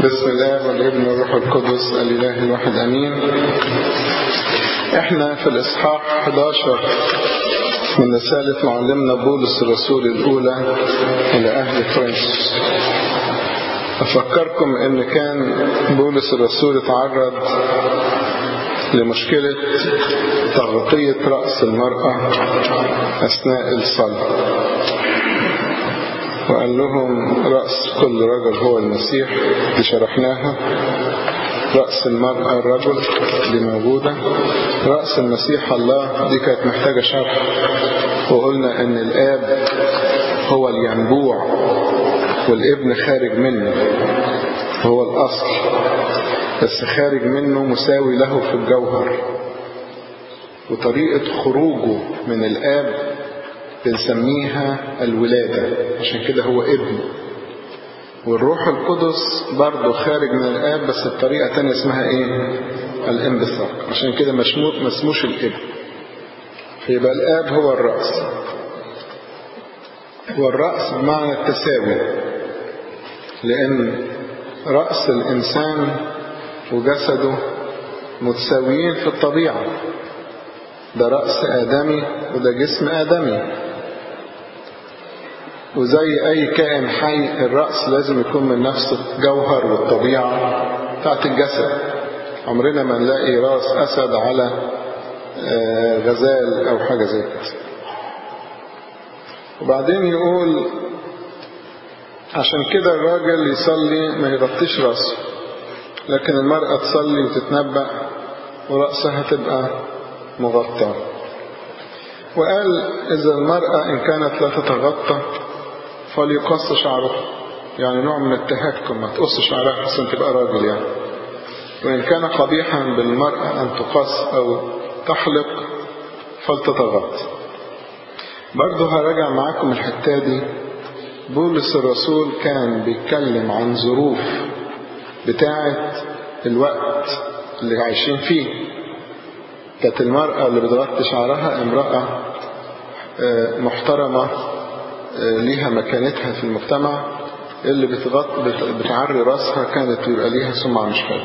بسم الله والابن والروح القدس الإله الواحد أمين احنا في الإصحاح 11 من رسالة معلمنا بولس الرسول الأولى إلى أهل كورنثوس أفكركم إن كان بولس الرسول اتعرض لمشكلة تغطية رأس المرأة أثناء الصلاة وقال لهم رأس كل رجل هو المسيح دي شرحناها رأس المرأة الرجل دي موجودة رأس المسيح الله دي كانت محتاجة شرح وقلنا ان الآب هو الينبوع والابن خارج منه هو الأصل بس خارج منه مساوي له في الجوهر وطريقة خروجه من الآب بنسميها الولادة عشان كده هو ابن والروح القدس برضه خارج من الآب بس بطريقة تانية اسمها ايه الانبثاق عشان كده ما اسموش الابن فيبقى الآب هو الرأس والرأس بمعنى التساوي لأن رأس الإنسان وجسده متساويين في الطبيعة ده رأس آدمي وده جسم آدمي وزي أي كائن حي الرأس لازم يكون من نفس الجوهر والطبيعة بتاعت الجسد عمرنا ما نلاقي راس أسد على غزال أو حاجة زي كده وبعدين يقول عشان كده الراجل يصلي ما يغطيش راسه لكن المرأة تصلي وتتنبأ ورأسها تبقى مغطى وقال إذا المرأة إن كانت لا تتغطى فليقص شعرها يعني نوع من التهكم ما تقص شعرها عشان تبقى راجل يعني وإن كان قبيحا بالمرأة أن تقص أو تحلق فلتتغطى برضه هراجع معاكم الحتة دي بولس الرسول كان بيتكلم عن ظروف بتاعة الوقت اللي عايشين فيه كانت المرأة اللي بتغطي شعرها امرأة محترمة ليها مكانتها في المجتمع اللي بتغط بتعري راسها كانت يبقى ليها سمعة مش حلوة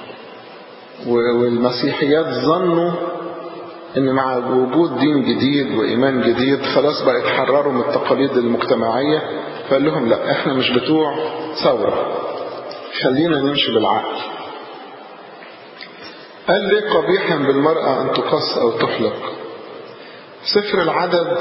والمسيحيات ظنوا ان مع وجود دين جديد وايمان جديد خلاص بقى يتحرروا من التقاليد المجتمعية فقال لهم لا احنا مش بتوع ثورة خلينا نمشي بالعقل قال لي قبيحا بالمرأة أن تقص أو تحلق سفر العدد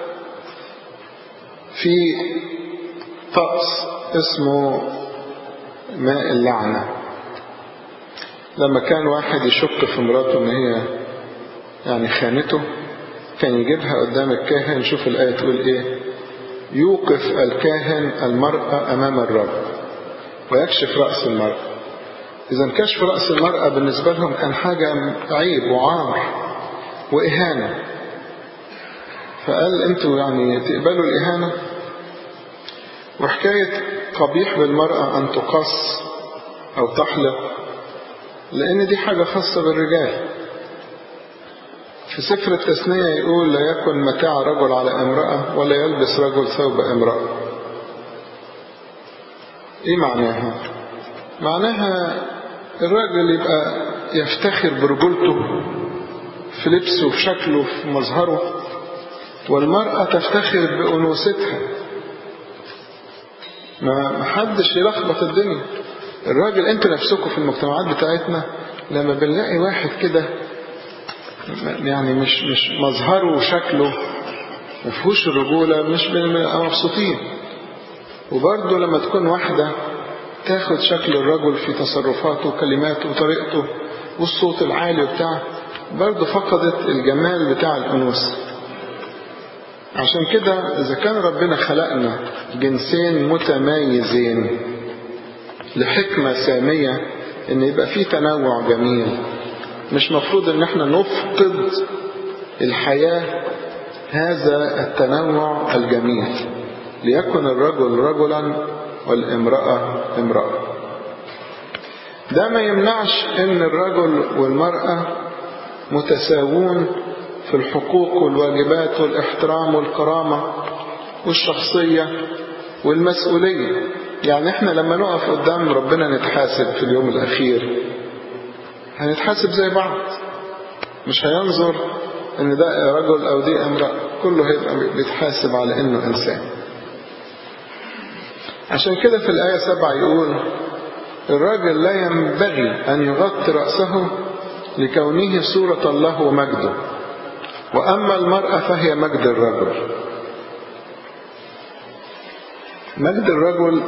في طقس اسمه ماء اللعنة لما كان واحد يشك في مراته ان هي يعني خانته كان يجيبها قدام الكاهن شوف الآية تقول ايه يوقف الكاهن المرأة أمام الرب ويكشف رأس المرأة إذا كشف رأس المرأة بالنسبة لهم كان حاجة عيب وعار وإهانة فقال أنتوا يعني تقبلوا الإهانة وحكاية قبيح بالمرأة أن تقص أو تحلق لأن دي حاجة خاصة بالرجال في سفر التثنية يقول لا يكن متاع رجل على امرأة ولا يلبس رجل ثوب امرأة ايه معناها معناها الراجل يبقى يفتخر برجولته في لبسه في شكله في مظهره والمرأة تفتخر بأنوثتها ما حدش يلخبط الدنيا الراجل انت نفسكم في المجتمعات بتاعتنا لما بنلاقي واحد كده يعني مش مش مظهره وشكله مفهوش الرجولة مش بنبقى مبسوطين وبرضه لما تكون واحدة تاخد شكل الرجل في تصرفاته وكلماته وطريقته والصوت العالي وبتاع برضه فقدت الجمال بتاع الأنوثة عشان كده إذا كان ربنا خلقنا جنسين متميزين لحكمة سامية إن يبقى في تنوع جميل مش مفروض إن احنا نفقد الحياة هذا التنوع الجميل ليكن الرجل رجلا والامرأة امرأة ده ما يمنعش ان الرجل والمرأة متساوون في الحقوق والواجبات والاحترام والكرامة والشخصية والمسؤولية يعني احنا لما نقف قدام ربنا نتحاسب في اليوم الأخير هنتحاسب زي بعض مش هينظر ان ده رجل او دي امرأة كله هيبقى بيتحاسب على انه انسان عشان كده في الآية سبعة يقول الراجل لا ينبغي أن يغطي رأسه لكونه صورة الله ومجده وأما المرأة فهي مجد الرجل مجد الرجل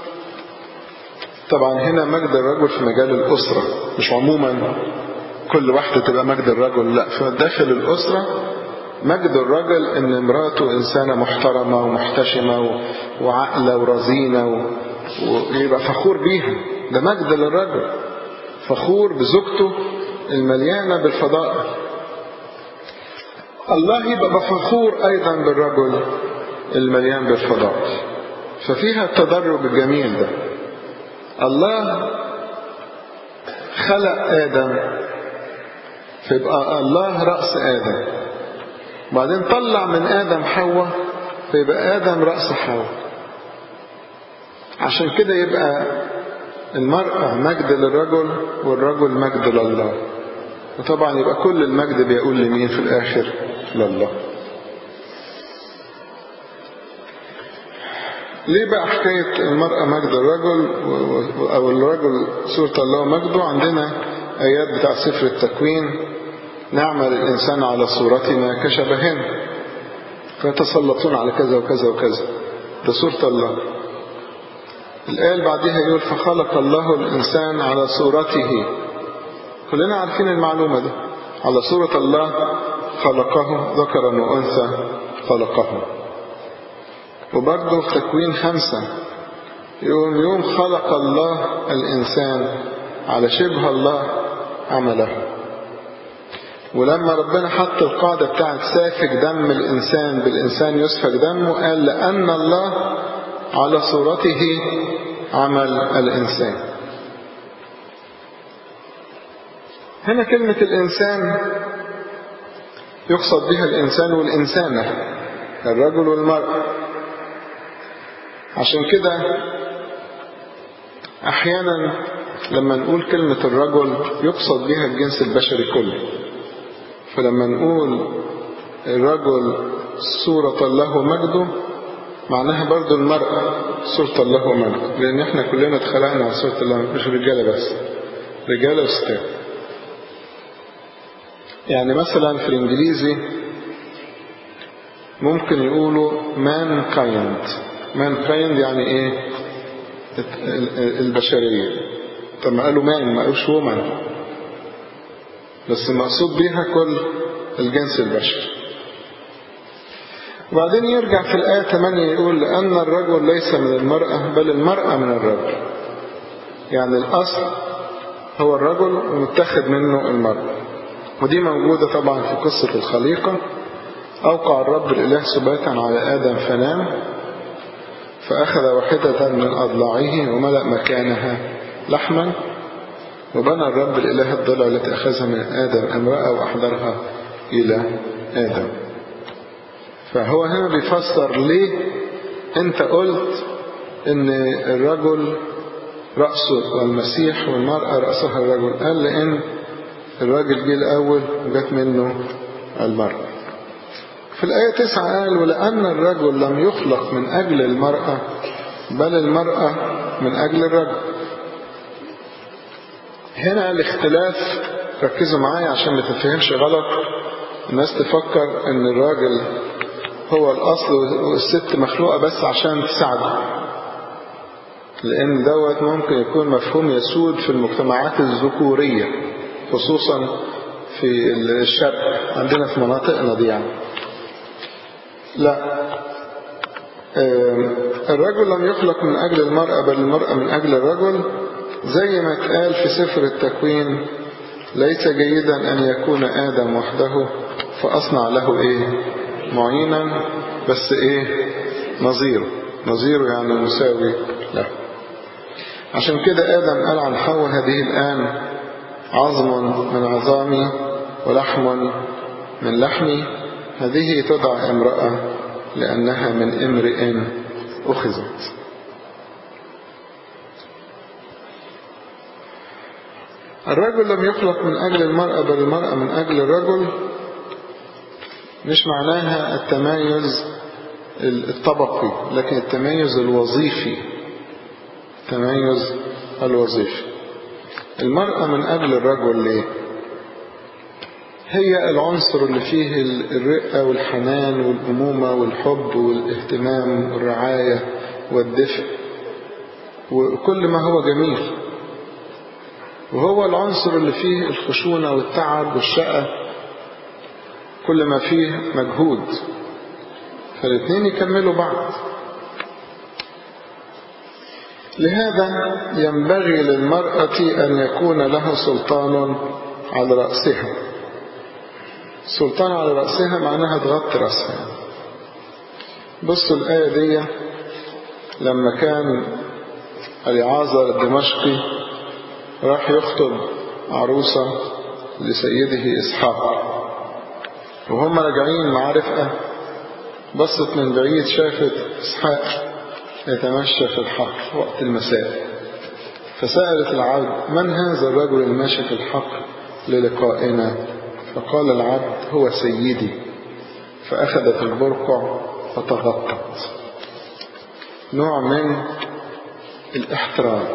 طبعا هنا مجد الرجل في مجال الأسرة مش عموما كل واحدة تبقى مجد الرجل لا في داخل الأسرة مجد الرجل ان امراته انسانة محترمة ومحتشمة وعقلة ورزينة ويبقى فخور بيها ده مجد للرجل فخور بزوجته المليانة بالفضائل الله يبقى فخور ايضا بالرجل المليان بالفضائل ففيها التدرج الجميل ده الله خلق آدم فيبقى الله رأس آدم وبعدين طلع من آدم حواء فيبقى آدم رأس حواء عشان كده يبقى المرأة مجد للرجل والرجل مجد لله وطبعا يبقى كل المجد بيقول لمين في الآخر لله ليه بقى حكاية المرأة مجد الرجل أو الرجل سورة الله مجده عندنا آيات بتاع سفر التكوين نعمل الإنسان على صورتنا كشبهنا فيتسلطون على كذا وكذا وكذا ده سورة الله الآية اللي بعدها يقول فخلق الله الإنسان على صورته كلنا عارفين المعلومة دي على صورة الله خلقه ذكرا وأنثى خلقه وبرضه في تكوين خمسة يقول يوم خلق الله الإنسان على شبه الله عمله ولما ربنا حط القاعدة بتاعت سافك دم الإنسان بالإنسان يسفك دمه قال لأن الله على صورته عمل الإنسان هنا كلمة الإنسان يقصد بها الإنسان والإنسانة الرجل والمرأة عشان كده أحيانا لما نقول كلمة الرجل يقصد بها الجنس البشري كله فلما نقول الرجل صورة الله ومجده معناها برضو المرأة صورة الله ومجده لأن احنا كلنا اتخلقنا على صورة الله مش رجالة بس رجالة وستات يعني مثلا في الإنجليزي ممكن يقولوا man kind man kind يعني ايه البشرية طب ما قالوا مان ما قالوش وومن بس المقصود بيها كل الجنس البشري وبعدين يرجع في الآية 8 يقول لأن الرجل ليس من المرأة بل المرأة من الرجل يعني الأصل هو الرجل ومتخذ منه المرأة ودي موجودة طبعا في قصة الخليقة أوقع الرب الإله سباتا على آدم فنام فأخذ واحدة من أضلاعه وملأ مكانها لحما وبنى الرب الإله الضلع التي أخذها من آدم امرأة وأحضرها إلى آدم فهو هنا بيفسر ليه أنت قلت إن الرجل رأسه والمسيح والمرأة رأسها الرجل قال لأن الراجل جه الأول وجت منه المرأة في الآية تسعة قال ولأن الرجل لم يخلق من أجل المرأة بل المرأة من أجل الرجل هنا الاختلاف ركزوا معايا عشان ما تفهمش غلط الناس تفكر ان الراجل هو الأصل والست مخلوقة بس عشان تساعده لأن دوت ممكن يكون مفهوم يسود في المجتمعات الذكورية خصوصا في الشرق عندنا في مناطقنا دي يعني لا الرجل لم يخلق من أجل المرأة بل المرأة من أجل الرجل زي ما اتقال في سفر التكوين ليس جيدا أن يكون آدم وحده فأصنع له إيه معينا بس إيه نظيره نظيره يعني مساوي له عشان كده آدم قال عن حواء هذه الآن عظم من عظامي ولحم من لحمي هذه تدعى امرأة لأنها من امرئ أخذت الرجل لم يخلق من أجل المرأة بل المرأة من أجل الرجل مش معناها التمايز الطبقي لكن التمايز الوظيفي التمايز الوظيفي المرأة من أجل الرجل ليه هي العنصر اللي فيه الرقة والحنان والأمومة والحب والاهتمام والرعاية والدفء وكل ما هو جميل وهو العنصر اللي فيه الخشونة والتعب والشقة كل ما فيه مجهود فالاثنين يكملوا بعض لهذا ينبغي للمرأة أن يكون لها سلطان على رأسها سلطان على رأسها معناها تغطي رأسها بصوا الآية دي لما كان اليعازر الدمشقي راح يخطب عروسة لسيده إسحاق وهم راجعين مع رفقة بصت من بعيد شافت إسحاق يتمشى في الحقل وقت المساء فسألت العبد من هذا الرجل الماشي في الحقل للقائنا فقال العبد هو سيدي فأخذت البرقع وتغطت نوع من الاحترام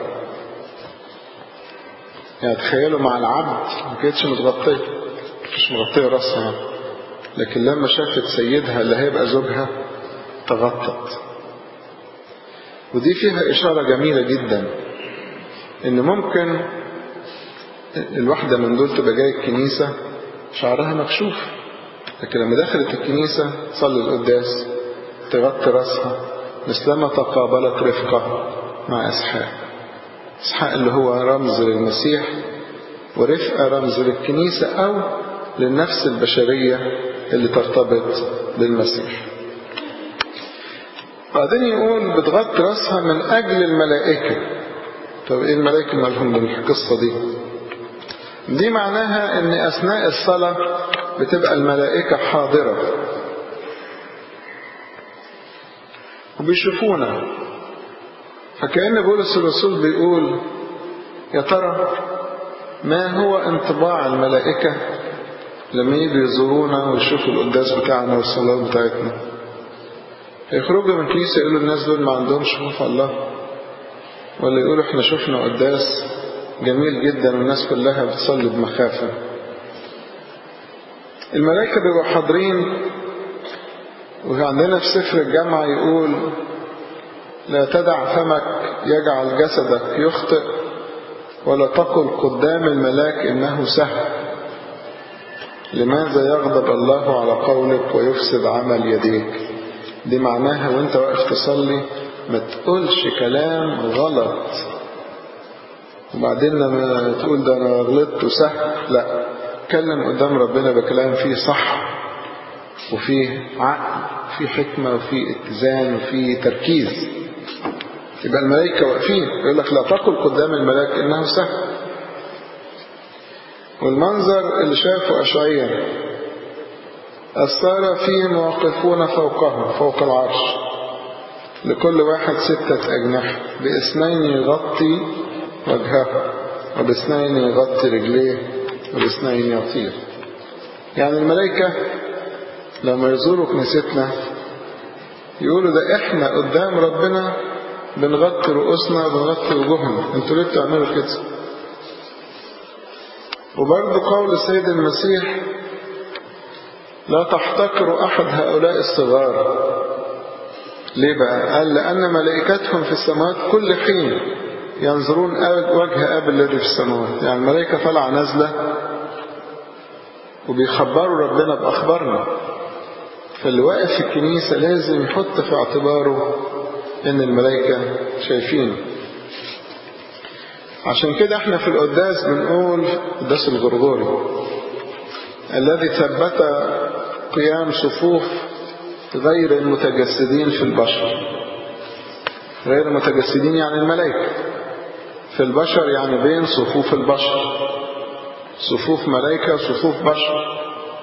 يعني تخيلوا مع العبد ما كانتش متغطية مش مغطية راسها لكن لما شافت سيدها اللي هيبقى زوجها تغطت ودي فيها إشارة جميلة جدا إن ممكن الواحدة من دول تبقى جاية الكنيسة شعرها مكشوف لكن لما دخلت الكنيسة تصلي القداس تغطي راسها مثلما تقابلت رفقة مع إسحاق إسحاق اللي هو رمز للمسيح ورفقة رمز للكنيسة أو للنفس البشرية اللي ترتبط بالمسيح بعدين يقول بتغطي راسها من أجل الملائكة طب إيه الملائكة مالهم بالقصة دي دي معناها ان اثناء الصلاة بتبقى الملائكة حاضرة وبيشوفونا فكأن بولس الرسول بيقول يا ترى ما هو انطباع الملائكة لما يجوا يزورونا ويشوفوا القداس بتاعنا والصلاة بتاعتنا يخرجوا من الكنيسة يقولوا الناس دول ما عندهمش خوف الله ولا يقولوا احنا شفنا قداس جميل جدا والناس كلها بتصلي بمخافة الملائكة بيبقوا حاضرين وعندنا في سفر الجامعة يقول لا تدع فمك يجعل جسدك يخطئ ولا تقل قدام الملاك إنه سهل لماذا يغضب الله على قولك ويفسد عمل يديك دي معناها وانت واقف تصلي ما تقولش كلام غلط وبعدين لما تقول ده انا غلطت وسهل لا اتكلم قدام ربنا بكلام فيه صح وفيه عقل وفيه حكمة وفيه اتزان وفيه تركيز يبقى الملائكة واقفين يقول لك لا تقل قدام الملاك انه سهل والمنظر اللي شافه أشعية السارة فيهم واقفون فوقه فوق العرش لكل واحد ستة أجنحة بإثنين يغطي وجهه وباثنين يغطي رجليه وباثنين يطير يعني الملائكة لما يزوروا كنيستنا يقولوا ده احنا قدام ربنا بنغطي رؤوسنا وبنغطي وجوهنا انتوا ليه بتعملوا كده وبرضه قول السيد المسيح لا تحتقروا أحد هؤلاء الصغار ليه بقى قال لأن ملائكتهم في السماوات كل حين ينظرون وجه أب الذي في السماوات يعني الملائكة طالعة نازلة وبيخبروا ربنا بأخبارنا فاللي واقف في الكنيسة لازم يحط في اعتباره ان الملائكة شايفينه عشان كده احنا في القداس بنقول قداس الغرغوري الذي ثبت قيام صفوف غير المتجسدين في البشر غير المتجسدين يعني الملائكة في البشر يعني بين صفوف البشر صفوف ملائكة وصفوف بشر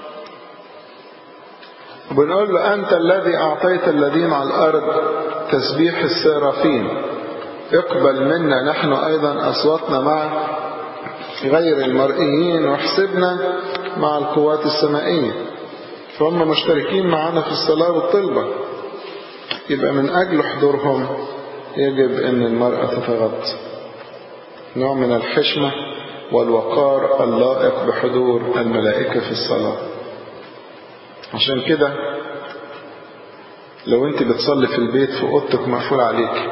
بنقول له أنت الذي أعطيت الذين على الأرض تسبيح السرافين اقبل منا نحن أيضا أصواتنا معك غير المرئيين واحسبنا مع القوات السمائية فهم مشتركين معنا في الصلاة والطلبة يبقى من أجل حضورهم يجب أن المرأة تتغطى نوع من الحشمة والوقار اللائق بحضور الملائكة في الصلاة عشان كده لو انت بتصلي في البيت في اوضتك مقفول عليك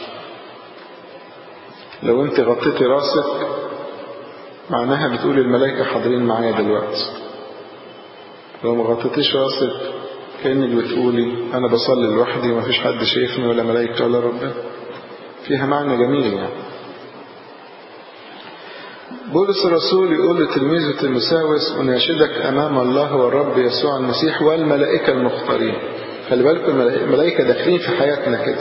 لو انت غطيتي راسك معناها بتقول الملائكة حاضرين معايا دلوقتي لو ما غطيتيش راسك كأنك بتقولي أنا بصلي لوحدي ومفيش حد شايفني ولا ملائكة ولا ربنا فيها معنى جميل يعني بولس الرسول يقول لتلميذه تيموساوس أناشدك أمام الله والرب يسوع المسيح والملائكة المختارين خلي بالكم الملائكة داخلين في حياتنا كده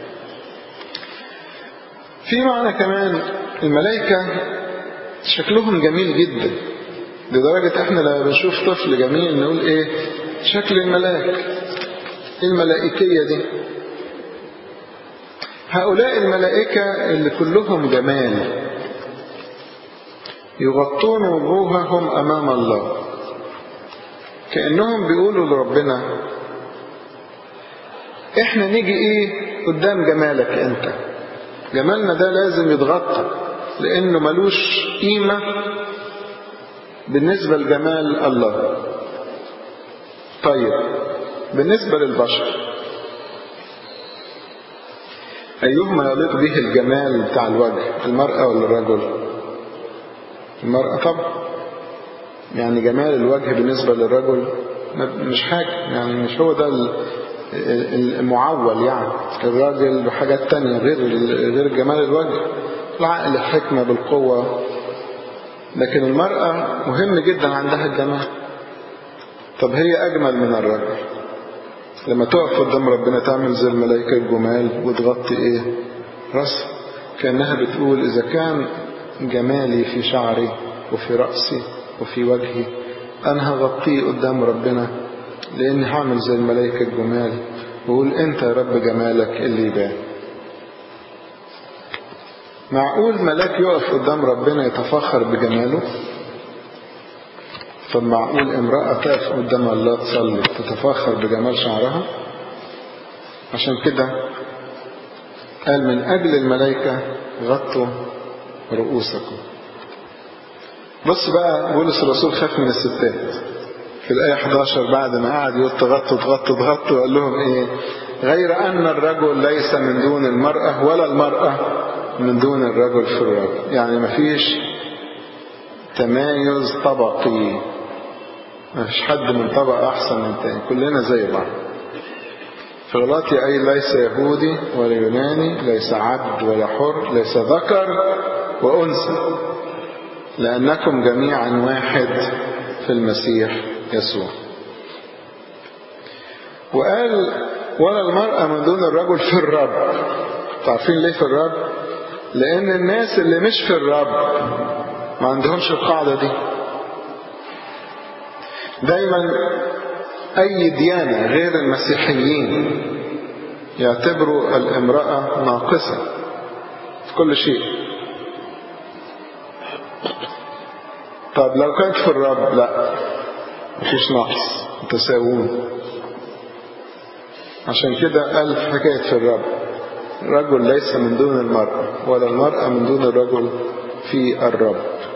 في معنى كمان الملائكة شكلهم جميل جدا لدرجة احنا لما بنشوف طفل جميل نقول ايه شكل الملاك ايه الملائكية دي هؤلاء الملائكة اللي كلهم جمال يغطون وجوههم أمام الله كأنهم بيقولوا لربنا احنا نيجي ايه قدام جمالك انت جمالنا ده لازم يتغطى لانه ملوش قيمة بالنسبة لجمال الله طيب بالنسبة للبشر أيهما يليق به الجمال بتاع الوجه المرأة ولا الرجل المرأة طبعا يعني جمال الوجه بالنسبة للرجل مش حاجة يعني مش هو ده المعول يعني الراجل بحاجات تانية غير غير جمال الوجه العقل الحكمة بالقوة لكن المرأة مهم جدا عندها الجمال طب هي أجمل من الرجل لما تقف قدام ربنا تعمل زي الملائكة الجمال وتغطي إيه رأسها كأنها بتقول إذا كان جمالي في شعري وفي رأسي وفي وجهي أنا هغطيه قدام ربنا لأني هعمل زي الملائكة الجمال وقول أنت يا رب جمالك اللي يبان معقول ملاك يقف قدام ربنا يتفخر بجماله طب معقول امرأة تقف قدام الله تصلي تتفخر بجمال شعرها عشان كده قال من أجل الملائكة غطوا رؤوسكم بص بقى بولس الرسول خاف من الستات في الآية 11 بعد ما قعد يقول تغطوا تغطوا تغطوا قال لهم إيه غير أن الرجل ليس من دون المرأة ولا المرأة من دون الرجل في الرجل يعني مفيش تمايز طبقي مفيش حد من طبقة أحسن من تاني كلنا زي بعض في غلاطي أي ليس يهودي ولا يوناني ليس عبد ولا حر ليس ذكر وأنثى لأنكم جميعا واحد في المسيح يسوع وقال ولا المرأة من دون الرجل في الرب تعرفين ليه في الرب لأن الناس اللي مش في الرب ما عندهمش القاعدة دي دايما أي ديانة غير المسيحيين يعتبروا الامرأة ناقصة في كل شيء طب لو كانت في الرب لا مفيش نقص متساوون عشان كده قال في حكاية في الرب الرجل ليس من دون المرأة ولا المرأة من دون الرجل في الرب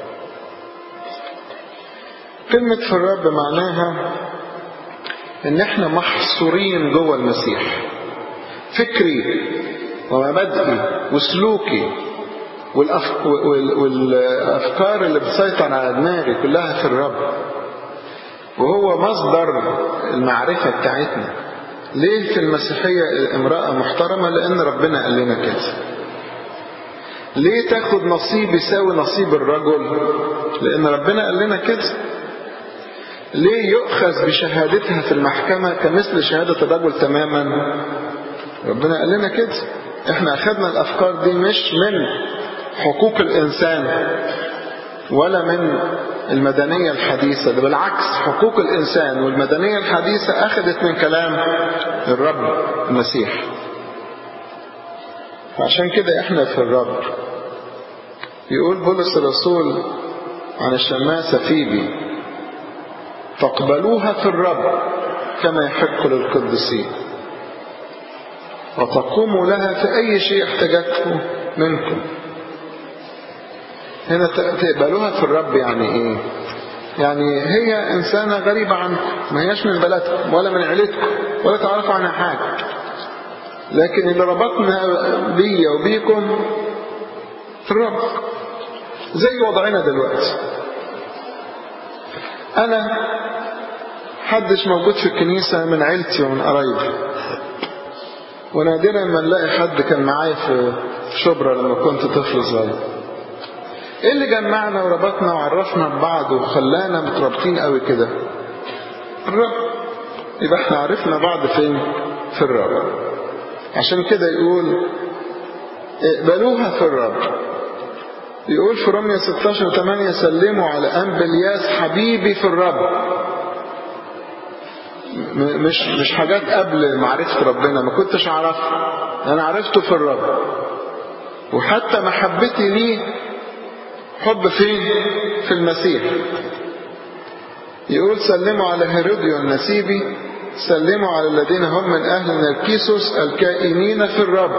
كلمة في الرب معناها ان احنا محصورين جوه المسيح فكري ومبادئي وسلوكي والأف... والافكار اللي بتسيطر على دماغي كلها في الرب وهو مصدر المعرفة بتاعتنا ليه في المسيحية الامرأة محترمة لان ربنا قال لنا كده ليه تاخد نصيب يساوي نصيب الرجل لان ربنا قال لنا كده ليه يؤخذ بشهادتها في المحكمة كمثل شهادة الرجل تماما ربنا قال لنا كده احنا اخذنا الافكار دي مش من حقوق الانسان ولا من المدنية الحديثة ده بالعكس حقوق الانسان والمدنية الحديثة اخذت من كلام الرب المسيح عشان كده احنا في الرب يقول بولس الرسول عن الشماسة فيبي فاقبلوها في الرب كما يحق للقدسين وتقوموا لها في أي شيء احتاجته منكم هنا تقبلوها في الرب يعني ايه يعني هي إنسانة غريبة عنكم ما هياش من بلدكم ولا من عيلتكم ولا تعرفوا عنها حاجة لكن اللي ربطنا بيا وبيكم في الرب زي وضعنا دلوقتي أنا حدش موجود في الكنيسة من عيلتي ومن قرايبي ونادرا ما نلاقي حد كان معايا في شبرا لما كنت طفل صغير ايه اللي جمعنا وربطنا وعرفنا ببعض وخلانا مترابطين قوي كده الرب يبقى احنا عرفنا بعض فين في الرب عشان كده يقول اقبلوها في الرب يقول في رمية 16 8 سلموا على أنبلياس حبيبي في الرب مش مش حاجات قبل معرفة ربنا ما كنتش أعرفها أنا عرفته في الرب وحتى محبتي ليه حب فين في المسيح يقول سلموا على هيروديو النسيبي سلموا على الذين هم من أهل نركيسوس الكائنين في الرب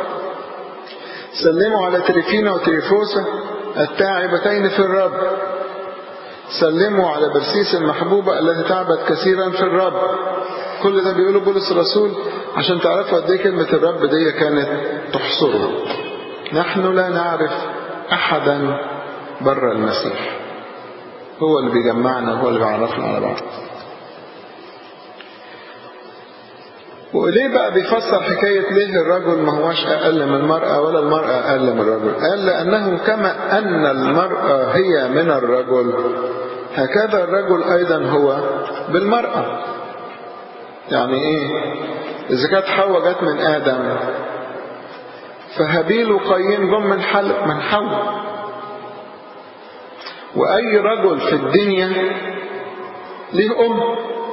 سلموا على تريفينا وتريفوسا التاعبتين في الرب سلموا على برسيس المحبوبة التي تعبت كثيرا في الرب كل ده بيقوله بولس الرسول عشان تعرفوا قد ايه كلمة الرب دي كانت تحصره نحن لا نعرف أحدا بره المسيح هو اللي بيجمعنا هو اللي بيعرفنا على بعض وليه بقى بيفسر حكاية ليه الرجل ما هوش أقل من المرأة ولا المرأة أقل من الرجل قال لأنه كما أن المرأة هي من الرجل هكذا الرجل أيضا هو بالمرأة يعني إيه إذا كانت حواء جت من آدم فهابيل وقايين جم من حل من حواء وأي رجل في الدنيا ليه أم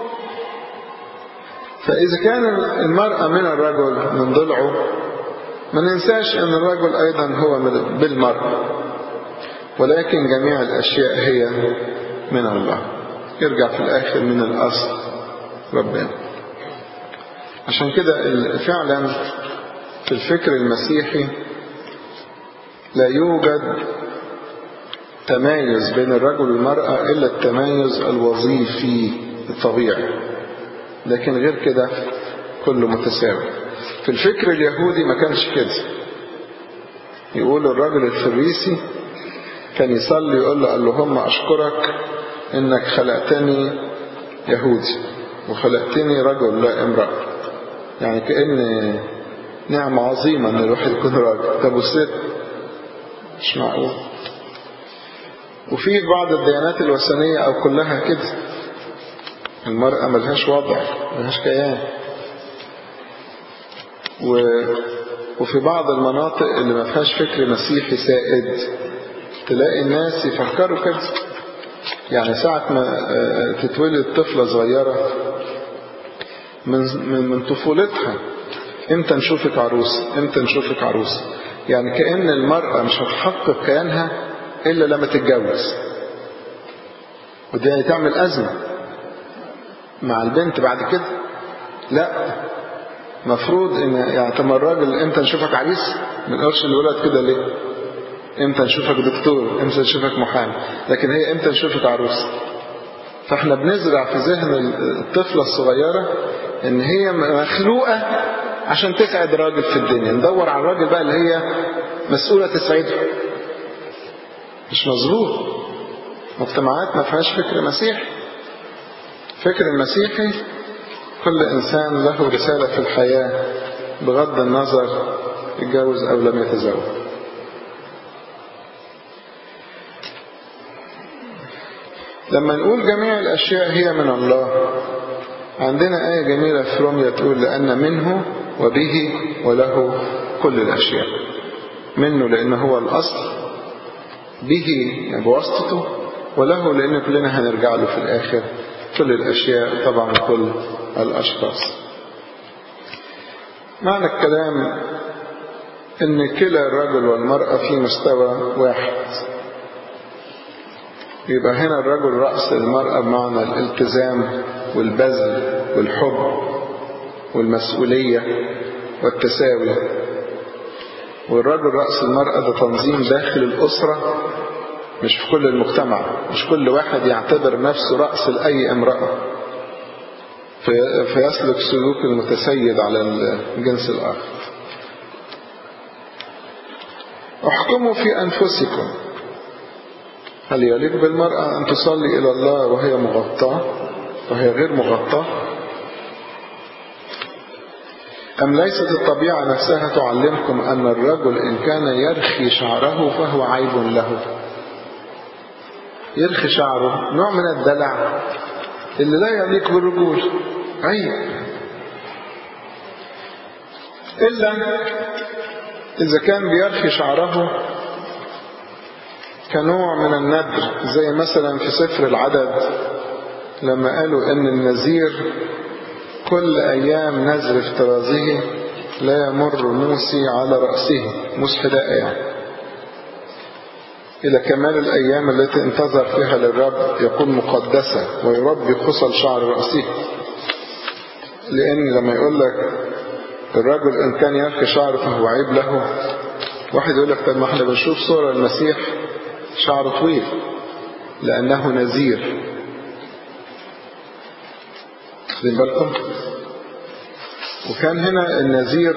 فإذا كان المرأة من الرجل من ضلعه ما ننساش أن الرجل أيضا هو بالمرأة ولكن جميع الأشياء هي من الله يرجع في الآخر من الأصل ربنا عشان كده فعلا في الفكر المسيحي لا يوجد تمايز بين الرجل والمرأة إلا التمايز الوظيفي الطبيعي لكن غير كده كله متساوي في الفكر اليهودي ما كانش كده يقول الرجل الفريسي كان يصلي يقول له اللهم أشكرك إنك خلقتني يهودي وخلقتني رجل لا امرأة يعني كأن نعمة عظيمة إن الواحد يكون راجل طب والست مش معقول وفي بعض الديانات الوثنية أو كلها كده المرأة ملهاش وضع ملهاش كيان و... وفي بعض المناطق اللي ما فيهاش فكر مسيحي سائد تلاقي الناس يفكروا كده يعني ساعة ما تتولد طفلة صغيرة من من من طفولتها امتى نشوفك عروس امتى نشوفك عروس يعني كأن المرأة مش هتحقق كيانها إلا لما تتجوز ودي تعمل أزمة مع البنت بعد كده لا مفروض ان يعني طب الراجل امتى نشوفك عريس ما نقولش الولد كده ليه امتى نشوفك دكتور امتى نشوفك محامي لكن هي امتى نشوفك عروس فاحنا بنزرع في ذهن الطفلة الصغيرة ان هي مخلوقة عشان تسعد راجل في الدنيا ندور على الراجل بقى اللي هي مسؤولة تسعده مش مظبوط مجتمعات ما فيهاش فكر مسيحي فكر المسيحي كل إنسان له رسالة في الحياة بغض النظر اتجوز أو لم يتزوج لما نقول جميع الأشياء هي من الله عندنا آية جميلة في روميا تقول لأن منه وبه وله كل الأشياء منه لأنه هو الأصل به بواسطته وله لأن كلنا هنرجع له في الآخر كل الأشياء طبعا كل الأشخاص معنى الكلام ان كلا الرجل والمرأة في مستوى واحد يبقى هنا الرجل رأس المرأة بمعنى الالتزام والبذل والحب والمسؤولية والتساوي والرجل رأس المرأة ده تنظيم داخل الأسرة مش في كل المجتمع مش كل واحد يعتبر نفسه رأس لأي امرأة فيسلك سلوك المتسيد على الجنس الآخر احكموا في أنفسكم هل يليق بالمرأة أن تصلي إلى الله وهي مغطاة وهي غير مغطاة أم ليست الطبيعة نفسها تعلمكم أن الرجل إن كان يرخي شعره فهو عيب له يرخي شعره نوع من الدلع اللي لا يليق بالرجول عيب إلا إذا كان بيرخي شعره كنوع من الندر زي مثلا في سفر العدد لما قالوا ان النذير كل ايام نذر افترازه لا يمر موسي على رأسه موس حداء يعني إلى كمال الأيام التي انتظر فيها للرب يكون مقدسة ويربي خصل شعر رأسه لأن لما يقول لك الرجل إن كان يرخي شعره فهو عيب له واحد يقول لك طب ما احنا بنشوف صورة المسيح شعره طويل لأنه نذير خدين بالكم وكان هنا النذير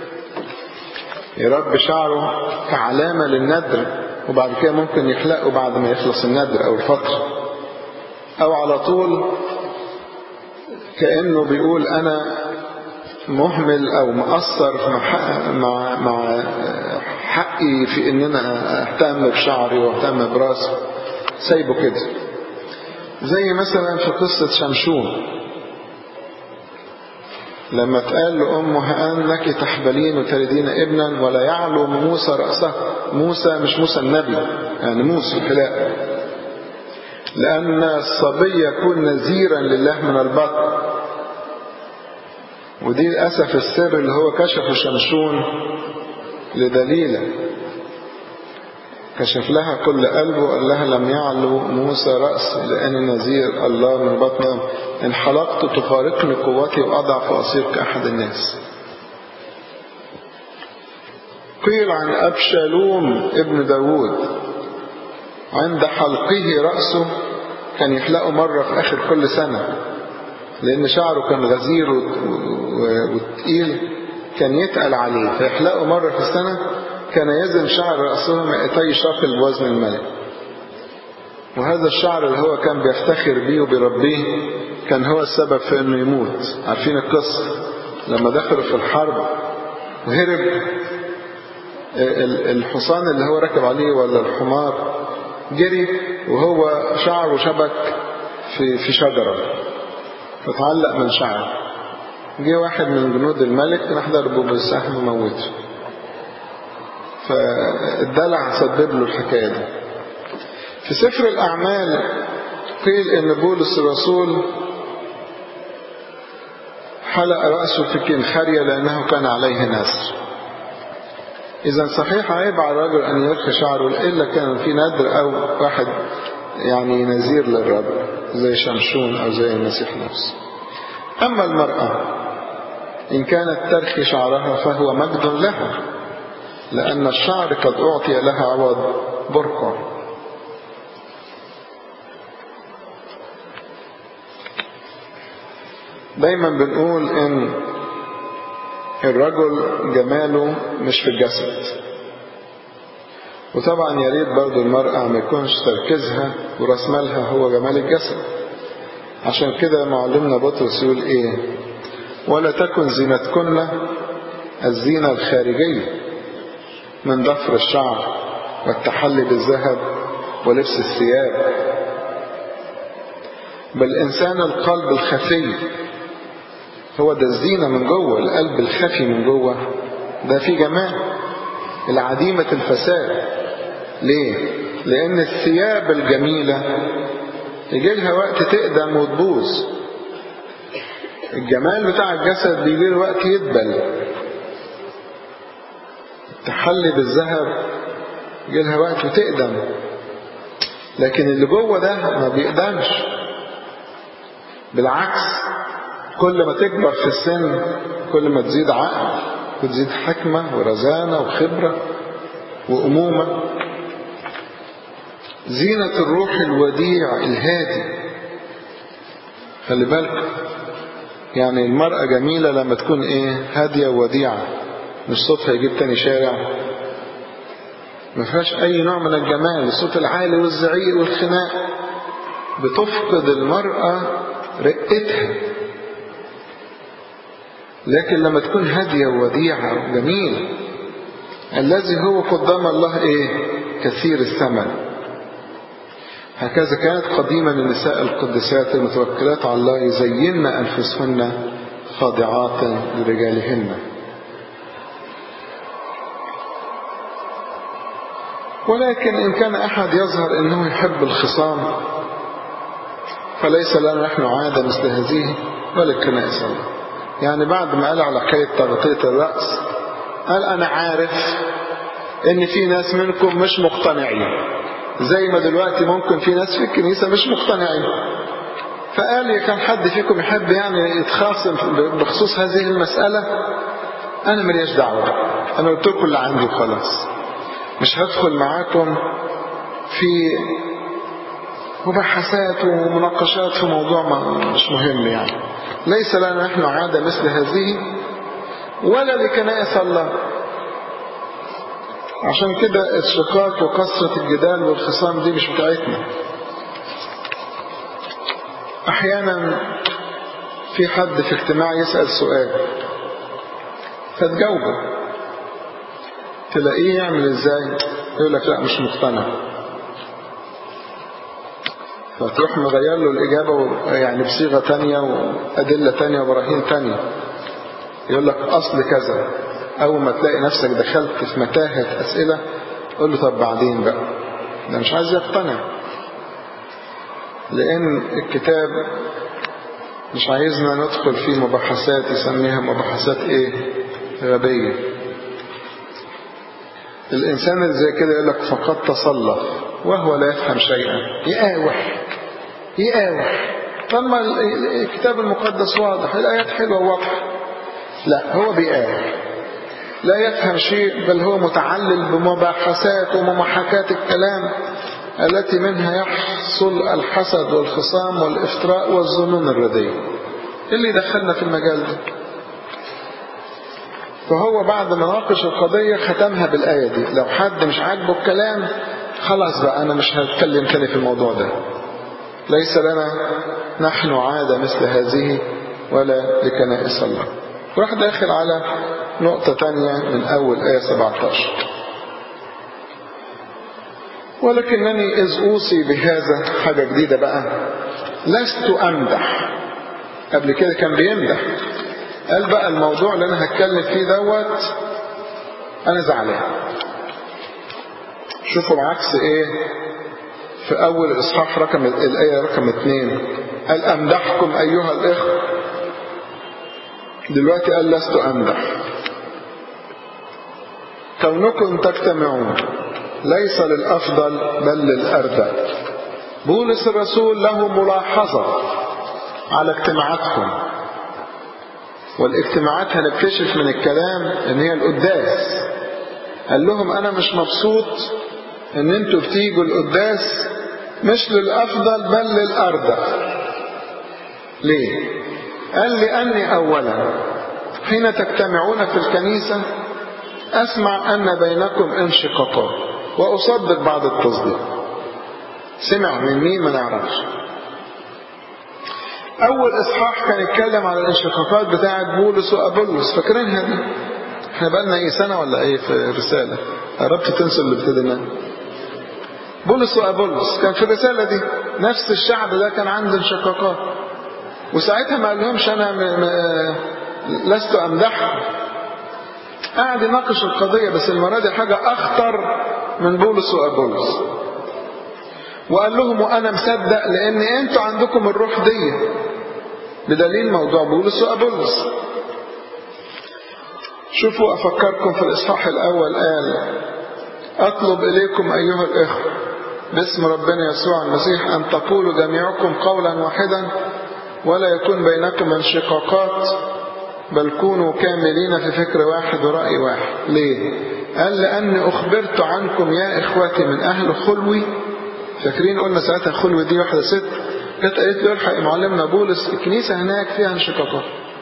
يربي شعره كعلامة للندر وبعد كده ممكن يحلقه بعد ما يخلص الندر أو الفترة أو على طول كأنه بيقول أنا مهمل أو مقصر مع, مع, مع حقي في ان انا اهتم بشعري واهتم براسي سايبه كده زي مثلا في قصة شمشون لما اتقال لأمه أنك تحبلين وتلدين ابنا ولا يعلو موسى رأسه موسى مش موسى النبي يعني موسى الحلاء لأن الصبي يكون نذيرا لله من البطن ودي للأسف السر اللي هو كشفه شمشون لدليلة كشف لها كل قلبه وقال لها لم يعلو موسى رأس لأن نذير الله من بطن إن حلقت تفارقني قوتي وأضعف وأصير كأحد الناس قيل عن أبشالوم ابن داود عند حلقه رأسه كان يحلقه مرة في آخر كل سنة لأن شعره كان غزير وتقيل كان يتقل عليه فيحلقه مرة في السنة كان يزن شعر رأسه مئتي شاقل بوزن الملك وهذا الشعر اللي هو كان بيفتخر بيه وبيربيه كان هو السبب في انه يموت عارفين القصة لما دخلوا في الحرب وهرب الحصان اللي هو ركب عليه ولا الحمار جري وهو شعره شبك في في شجرة فتعلق من شعره جه واحد من جنود الملك راح ضربه بالسهم وموته فالدلع سبب له الحكاية دي في سفر الأعمال قيل إن بولس الرسول حلق رأسه في كنخرية لأنه كان عليه نسر إذا صحيح عيب على الرجل أن يرخي شعره إلا كان في ندر أو واحد يعني نذير للرب زي شمشون أو زي المسيح نفسه أما المرأة إن كانت ترخي شعرها فهو مجد لها لأن الشعر قد أعطي لها عوض برقع دايما بنقول إن الرجل جماله مش في الجسد وطبعا يا ريت برضه المرأة ما يكونش تركيزها وراس مالها هو جمال الجسد عشان كده معلمنا بطرس يقول ايه ولا تكن زينتكن الزينة الخارجية من ضفر الشعر والتحلي بالذهب ولبس الثياب بل إنسان القلب الخفي هو ده الزينة من جوه القلب الخفي من جوه ده في جمال العديمة الفساد ليه؟ لأن الثياب الجميلة يجي لها وقت تقدم وتبوظ الجمال بتاع الجسد بيجي له وقت يدبل تحلي بالذهب يجيلها وقت وتقدم لكن اللي جوه ده ما بيقدمش بالعكس كل ما تكبر في السن كل ما تزيد عقل وتزيد حكمة ورزانة وخبرة وأمومة زينة الروح الوديع الهادي خلي بالك يعني المرأة جميلة لما تكون ايه هادية ووديعة مش صوتها يجيب تاني شارع ما فيهاش اي نوع من الجمال الصوت العالي والزعيق والخناق بتفقد المرأة رقتها لكن لما تكون هادية ووديعة وجميلة الذي هو قدام الله ايه كثير الثمن هكذا كانت قديما النساء القدسات المتوكلات على الله يزين أنفسهن خاضعات لرجالهن ولكن إن كان أحد يظهر أنه يحب الخصام فليس لنا نحن عادة مثل هذه ولا الكنائس الله يعني بعد ما قال على حكاية تغطية الرأس قال أنا عارف إن في ناس منكم مش مقتنعين زي ما دلوقتي ممكن في ناس في الكنيسة مش مقتنعين فقال يا كان حد فيكم يحب يعني يتخاصم بخصوص هذه المسألة أنا ملياش دعوة أنا قلت لكم اللي عندي وخلاص مش هدخل معاكم في مباحثات ومناقشات في موضوع ما مش مهم يعني ليس لنا نحن عادة مثل هذه ولا لكنائس الله عشان كده الشقاق وكثرة الجدال والخصام دي مش بتاعتنا احيانا في حد في اجتماع يسأل سؤال فتجاوبه تلاقيه يعمل ازاي يقول لك لا مش مقتنع فتروح مغير له الإجابة يعني بصيغة تانية وأدلة تانية وبراهين تانية يقول لك أصل كذا أول ما تلاقي نفسك دخلت في متاهة أسئلة قول له طب بعدين بقى ده مش عايز يقتنع لأن الكتاب مش عايزنا ندخل في مباحثات يسميها مباحثات إيه غبية الإنسان اللي زي كده يقول لك فقد تصلف وهو لا يفهم شيئا يقاوح يقاوح طب ما الكتاب المقدس واضح الآيات حلوة واضحة لا هو بيقاوح لا يفهم شيء بل هو متعلل بمباحثات وممحكات الكلام التي منها يحصل الحسد والخصام والافتراء والظنون الرديئة اللي دخلنا في المجال ده فهو بعد ما ناقش القضية ختمها بالآية دي لو حد مش عاجبه الكلام خلاص بقى أنا مش هتكلم تاني في الموضوع ده ليس لنا نحن عادة مثل هذه ولا لكنائس الله وراح داخل على نقطة تانية من أول آية 17 ولكنني إذ أوصي بهذا حاجة جديدة بقى لست أمدح قبل كده كان بيمدح قال بقى الموضوع اللي أنا هتكلم فيه دوت أنا زعلان شوفوا عكس إيه في أول إصحاح رقم الآية رقم اتنين قال أمدحكم أيها الإخوة دلوقتي قال لست أمدح كونكم تجتمعون ليس للأفضل بل للأردى بولس الرسول له ملاحظة على اجتماعاتكم والاجتماعات هنكتشف من الكلام ان هي القداس قال لهم انا مش مبسوط ان انتوا بتيجوا القداس مش للافضل بل للارضى ليه قال لاني اولا حين تجتمعون في الكنيسه اسمع ان بينكم انشقاقات واصدق بعض التصديق سمع من مين ما نعرفش اول اصحاح كان يتكلم على الانشقاقات بتاعه بولس وابولس فاكرينها دي احنا بقالنا ايه سنه ولا ايه في رساله قربت تنسوا اللي ابتديناه بولس وابولس كان في الرساله دي نفس الشعب ده كان عنده انشقاقات وساعتها ما قالهمش انا م... م... لست امدحهم قاعد يناقش القضيه بس المره دي حاجه اخطر من بولس وابولس وقال لهم وانا مصدق لان انتوا عندكم الروح دي بدليل موضوع بولس وابولس شوفوا أفكركم في الإصحاح الأول قال أطلب إليكم أيها الإخوة باسم ربنا يسوع المسيح أن تقولوا جميعكم قولا واحدا ولا يكون بينكم انشقاقات بل كونوا كاملين في فكر واحد ورأي واحد ليه؟ قال لأني أخبرت عنكم يا إخوتي من أهل خلوي فاكرين قلنا ساعتها خلوي دي واحدة ست جت قالت له الحق معلمنا بولس الكنيسة هناك فيها انشقاقات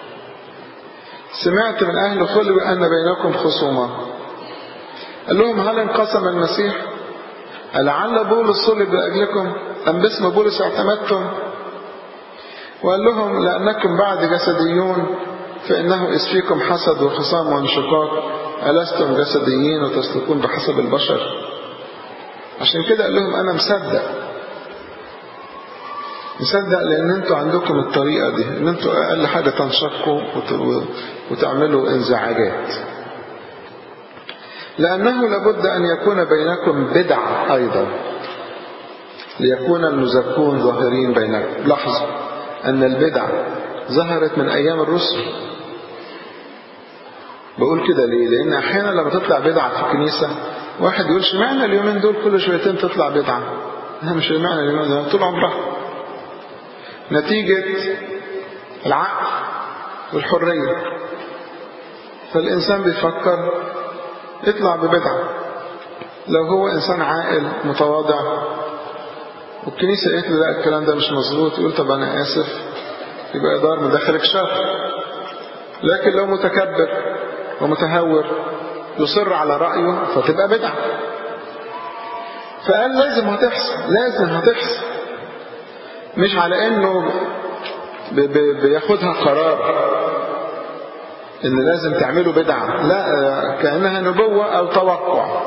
سمعت من أهل خلوي أن بينكم خصومات قال لهم هل انقسم المسيح لعل بولس صلب لأجلكم أم باسم بولس اعتمدتم وقال لهم لأنكم بعد جسديون فإنه إذ فيكم حسد وخصام وانشقاق ألستم جسديين وتسلكون بحسب البشر عشان كده قال لهم أنا مصدق مصدق لأن أنتوا عندكم الطريقة دي أن أنتوا أقل حاجة تنشقوا وتعملوا انزعاجات لأنه لابد أن يكون بينكم بدعة أيضا ليكون المزكون ظاهرين بينكم لاحظوا أن البدع ظهرت من أيام الرسل بقول كده ليه لأن أحيانا لما تطلع بدعة في الكنيسة واحد يقول معنى اليومين دول كل شويتين تطلع بدعة ها مش معنى اليومين دول طول عمرها نتيجة العقل والحرية فالإنسان بيفكر يطلع ببدعة لو هو إنسان عاقل متواضع والكنيسة قالت له لا الكلام ده مش مظبوط يقول طب أنا آسف يبقى إدار مدخلك شر لكن لو متكبر ومتهور يصر على رأيه فتبقى بدعة فقال لازم هتحصل لازم هتحصل مش على انه بياخدها قرار ان لازم تعملوا بدعة لا كأنها نبوة او توقع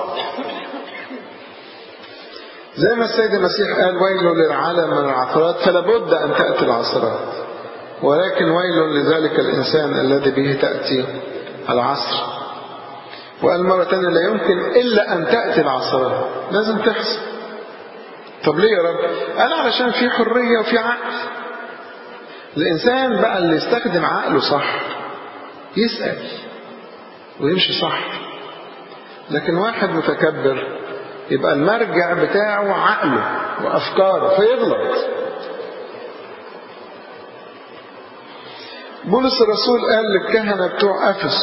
زي ما السيد المسيح قال ويل للعالم من العثرات فلا بد ان تأتي العثرات ولكن ويل لذلك الانسان الذي به تأتي العصر وقال مرة تانية لا يمكن إلا أن تأتي العصرات لازم تحصل طب ليه يا رب قال علشان في حرية وفي عقل الإنسان بقى اللي يستخدم عقله صح يسأل ويمشي صح لكن واحد متكبر يبقى المرجع بتاعه عقله وأفكاره فيغلط بولس الرسول قال للكهنة بتوع أفس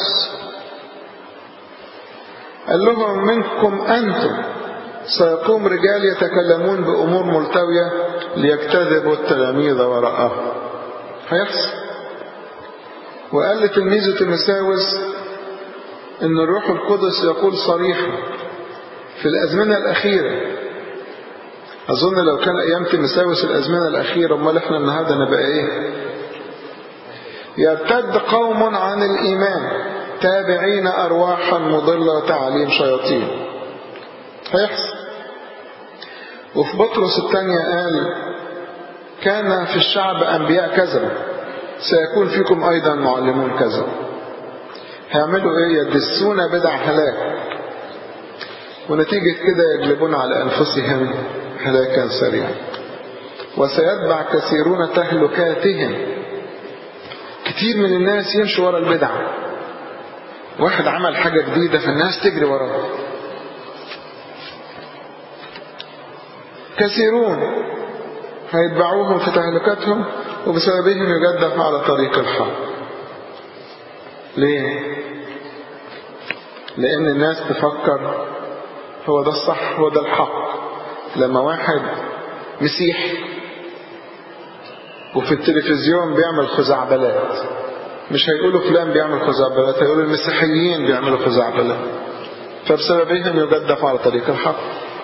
قال لهم منكم أنتم سيقوم رجال يتكلمون بأمور ملتوية ليجتذبوا التلاميذ وراءه هيحصل وقال لتلميذه تيموثاوس ان الروح القدس يقول صريحا في الازمنه الاخيره اظن لو كان ايام تيموثاوس الازمنه الاخيره امال احنا النهارده نبقى ايه يرتد قوم عن الايمان تابعين ارواحا مضله تعليم شياطين هيحصل وفي بطرس الثانيه قال كان في الشعب انبياء كذبوا سيكون فيكم أيضا معلمون كذا هيعملوا إيه يدسون بدع هلاك ونتيجة كده يجلبون على أنفسهم هلاكا سريعا وسيتبع كثيرون تهلكاتهم كتير من الناس يمشوا ورا البدع واحد عمل حاجة جديدة فالناس تجري وراه كثيرون هيتبعوهم في تهلكاتهم وبسببهم يجدف على طريق الحق ليه لان الناس تفكر هو ده الصح هو ده الحق لما واحد مسيحي وفي التلفزيون بيعمل خزعبلات مش هيقولوا فلان بيعمل خزعبلات هيقولوا المسيحيين بيعملوا خزعبلات فبسببهم يجدف على طريق الحق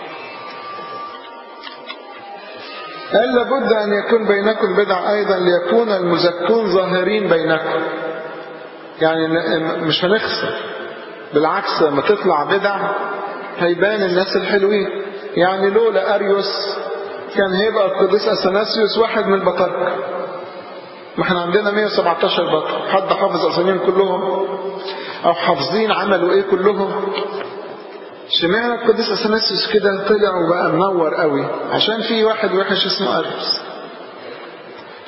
قال لابد أن يكون بينكم بدع أيضا ليكون المزكون ظاهرين بينكم يعني مش هنخسر بالعكس لما تطلع بدع هيبان الناس الحلوين يعني لولا أريوس كان هيبقى القديس أثناسيوس واحد من البطاركة ما احنا عندنا 117 بطر حد حافظ أساميهم كلهم أو حافظين عملوا إيه كلهم اشمعنى القديس اثناسيوس كده طلع وبقى منور قوي عشان في واحد وحش اسمه اريوس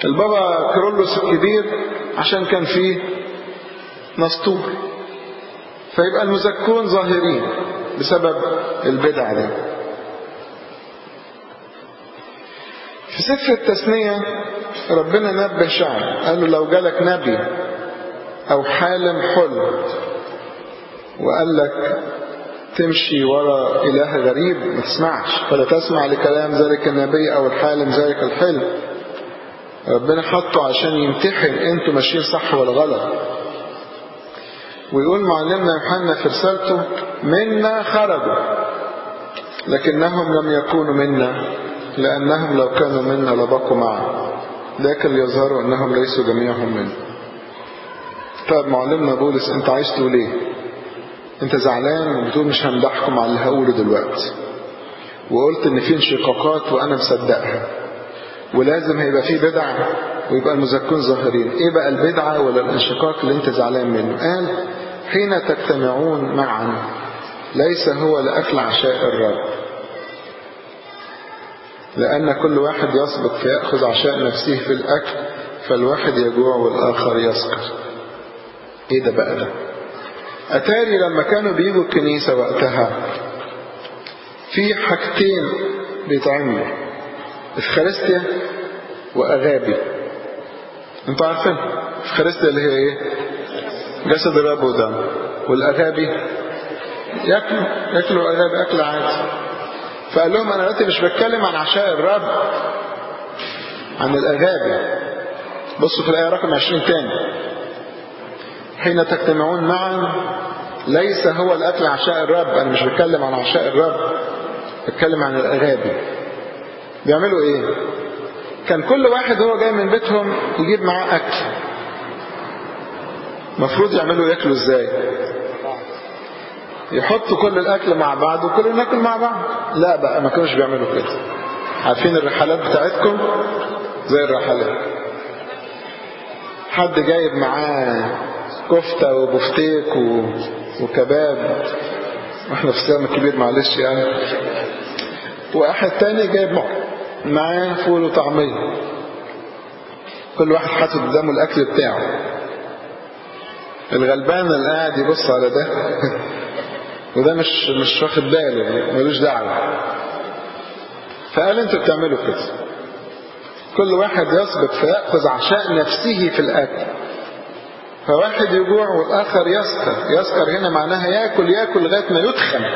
البابا كرولوس الكبير عشان كان فيه نسطور فيبقى المزكون ظاهرين بسبب البدع دي في سفر التثنية ربنا نبه شعب قال له لو جالك نبي أو حالم حلم وقال لك تمشي ورا إله غريب ما تسمعش فلا تسمع لكلام ذلك النبي أو الحالم ذلك الحلم ربنا حطه عشان يمتحن انتوا ماشيين صح ولا غلط ويقول معلمنا يوحنا في رسالته منا خرجوا لكنهم لم يكونوا منا لأنهم لو كانوا منا لبقوا معنا لكن ليظهروا أنهم ليسوا جميعهم منا طيب معلمنا بولس انت عايز تقول ايه انت زعلان وبتقول مش همدحكم على اللي هقوله دلوقتي وقلت ان في انشقاقات وانا مصدقها ولازم هيبقى في بدع ويبقى المزكون ظاهرين ايه بقى البدعة ولا الانشقاق اللي انت زعلان منه قال حين تجتمعون معا ليس هو لأكل عشاء الرب لأن كل واحد يسبق فيأخذ عشاء نفسه في الأكل فالواحد يجوع والآخر يسكر ايه ده بقى ده أتاري لما كانوا بيجوا الكنيسة وقتها في حاجتين بيتعملوا افخارستيا وأغابي انتوا عارفين افخارستيا اللي هي ايه جسد الرب ودم والأغابي ياكلوا ياكلوا أغابي أكل عادي فقال لهم أنا دلوقتي مش بتكلم عن عشاء الرب عن الأغابي بصوا في الآية رقم 20 تاني حين تجتمعون معا ليس هو الأكل عشاء الرب أنا مش بتكلم عن عشاء الرب بتكلم عن الأغابي بيعملوا إيه كان كل واحد هو جاي من بيتهم يجيب معاه أكل مفروض يعملوا ياكلوا إزاي يحطوا كل الأكل مع بعض وكلنا ناكل مع بعض لا بقى ما كانوش بيعملوا كده عارفين الرحلات بتاعتكم زي الرحلات حد جايب معاه كفتة وبفتيك و... وكباب واحنا في الصيام الكبير معلش يعني واحد تاني جايب معاه فول وطعمية كل واحد حاطط قدامه الاكل بتاعه الغلبان اللي قاعد يبص على ده وده مش مش واخد باله ملوش دعوه فقال انتوا بتعملوا كده كل واحد يسبق فيأخذ عشاء نفسه في الأكل فواحد يجوع والآخر يسكر يسكر هنا معناها ياكل ياكل لغاية ما يتخن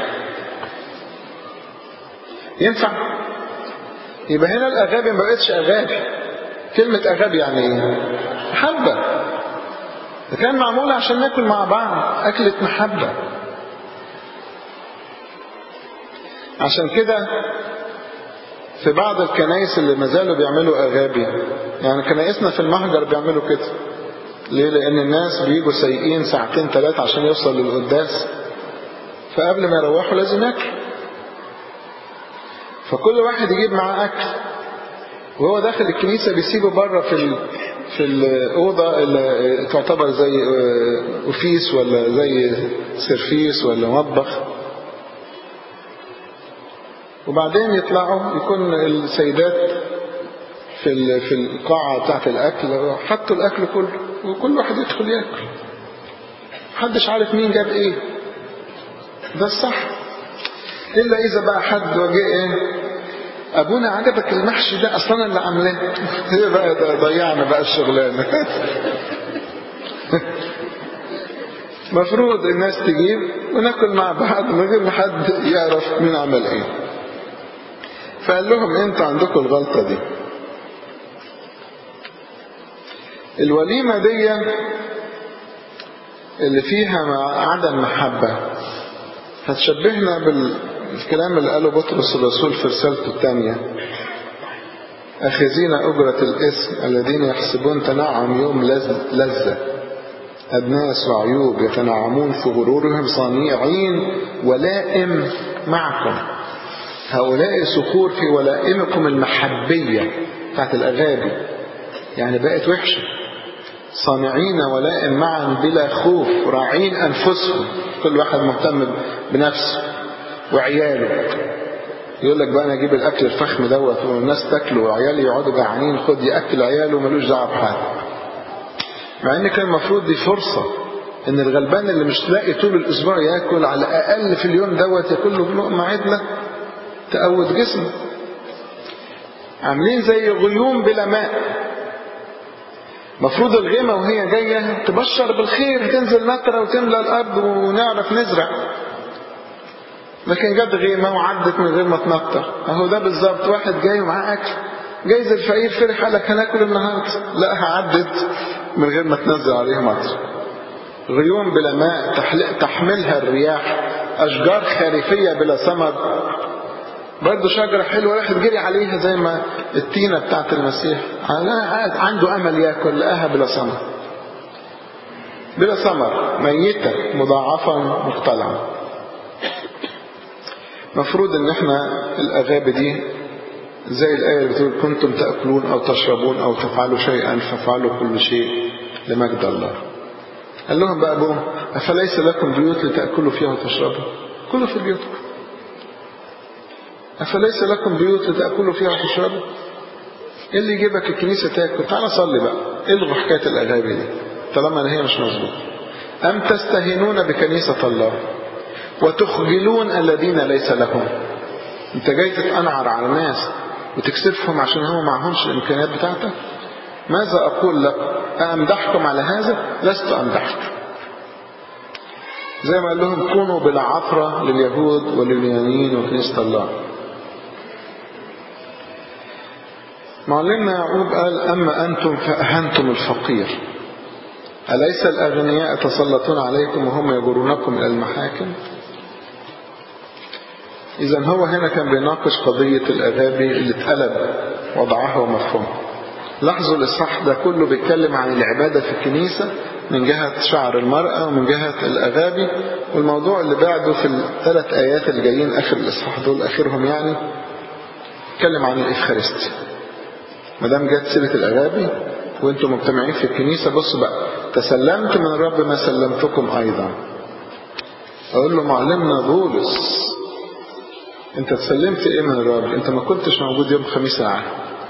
ينفع يبقى هنا الأغابي ما بقتش أغابي كلمة أغابي يعني إيه محبة ده كان معمولة عشان ناكل مع بعض أكلة محبة عشان كده في بعض الكنائس اللي ما زالوا بيعملوا أغابي يعني كنائسنا في المهجر بيعملوا كده ليه لأن الناس بيجوا سايقين ساعتين ثلاثة عشان يوصل للقداس فقبل ما يروحوا لازم ياكلوا فكل واحد يجيب معاه أكل وهو داخل الكنيسة بيسيبه بره في ال... في الأوضة اللي تعتبر زي أوفيس ولا زي سيرفيس ولا مطبخ وبعدين يطلعوا يكون السيدات في في القاعة بتاعت الأكل حطوا الأكل كله وكل واحد يدخل ياكل محدش عارف مين جاب إيه ده الصح إلا إذا بقى حد وجه إيه أبونا عجبك المحشي ده أصلا اللي عاملاه هي بقى ده ضيعنا بقى الشغلانة مفروض الناس تجيب وناكل مع بعض من غير ما حد يعرف مين عمل ايه فقال لهم انتوا عندكم الغلطة دي الوليمة دي اللي فيها مع عدم محبة هتشبهنا بالكلام اللي قاله بطرس الرسول في رسالته الثانية أخذين أجرة الاسم الذين يحسبون تنعم يوم لذة أدناس وعيوب يتنعمون في غرورهم صانعين ولائم معكم هؤلاء صخور في ولائمكم المحبية بتاعت الأغابي يعني بقت وحشة صانعين ولائم معا بلا خوف راعين أنفسهم كل واحد مهتم بنفسه وعياله يقول لك بقى انا اجيب الاكل الفخم دوت والناس تاكله وعيالي يقعدوا جعانين خد ياكل عياله ملوش دعوه بحاجه مع ان كان المفروض دي فرصه ان الغلبان اللي مش لاقي طول الاسبوع ياكل على الاقل في اليوم دوت ياكل له لقمه عدله تقوت جسمه عاملين زي غيوم بلا ماء مفروض الغيمة وهي جاية تبشر بالخير تنزل نترة وتملى الأرض ونعرف نزرع لكن جت غيمة وعدت من غير ما تنطر أهو ده بالظبط واحد جاي ومعاه أكل جايز الفقير فرح قال لك هناكل النهارده لقاها عدت من غير ما تنزل عليه مطر غيوم بلا ماء تحملها الرياح أشجار خارفية بلا ثمر برضه شجرة حلوة راح جري عليها زي ما التينة بتاعت المسيح عنده أمل ياكل لقاها بلا ثمر بلا ثمر ميتة مضاعفة مقتلعة مفروض ان احنا الأغابة دي زي الآية اللي بتقول كنتم تأكلون أو تشربون أو تفعلوا شيئا فافعلوا كل شيء لمجد الله قال لهم بقى أبوهم أفليس لكم بيوت لتأكلوا فيها وتشربوا كلوا في بيوتكم أفليس لكم بيوت لتأكلوا فيها وتشربوا إيه اللي يجيبك الكنيسة تاكل تعالى صلي بقى الغوا حكاية الأغابي دي طالما إن هي مش مظبوطة أم تستهينون بكنيسة الله وتخجلون الذين ليس لهم أنت جاي تتأنعر على ناس وتكسفهم عشان هم معهمش الإمكانيات بتاعتك ماذا أقول لك أمدحكم على هذا لست أمدحكم زي ما قال لهم كونوا بلا عثرة لليهود ولليونانيين وكنيسة الله معلمنا يعقوب قال أما أنتم فأهنتم الفقير أليس الأغنياء يتسلطون عليكم وهم يجرونكم إلى المحاكم إذا هو هنا كان بيناقش قضية الأغابي اللي اتقلب وضعها ومفهومها لاحظوا الإصحاح ده كله بيتكلم عن العبادة في الكنيسة من جهة شعر المرأة ومن جهة الأغابي والموضوع اللي بعده في الثلاث آيات اللي جايين آخر الإصحاح دول آخرهم يعني اتكلم عن الإفخارستي ما دام جت سيرة الأغابي وانتم مجتمعين في الكنيسة بصوا بقى تسلمت من الرب ما سلمتكم أيضا أقول له معلمنا بولس انت تسلمت ايه من الرب انت ما كنتش موجود يوم خميس العهد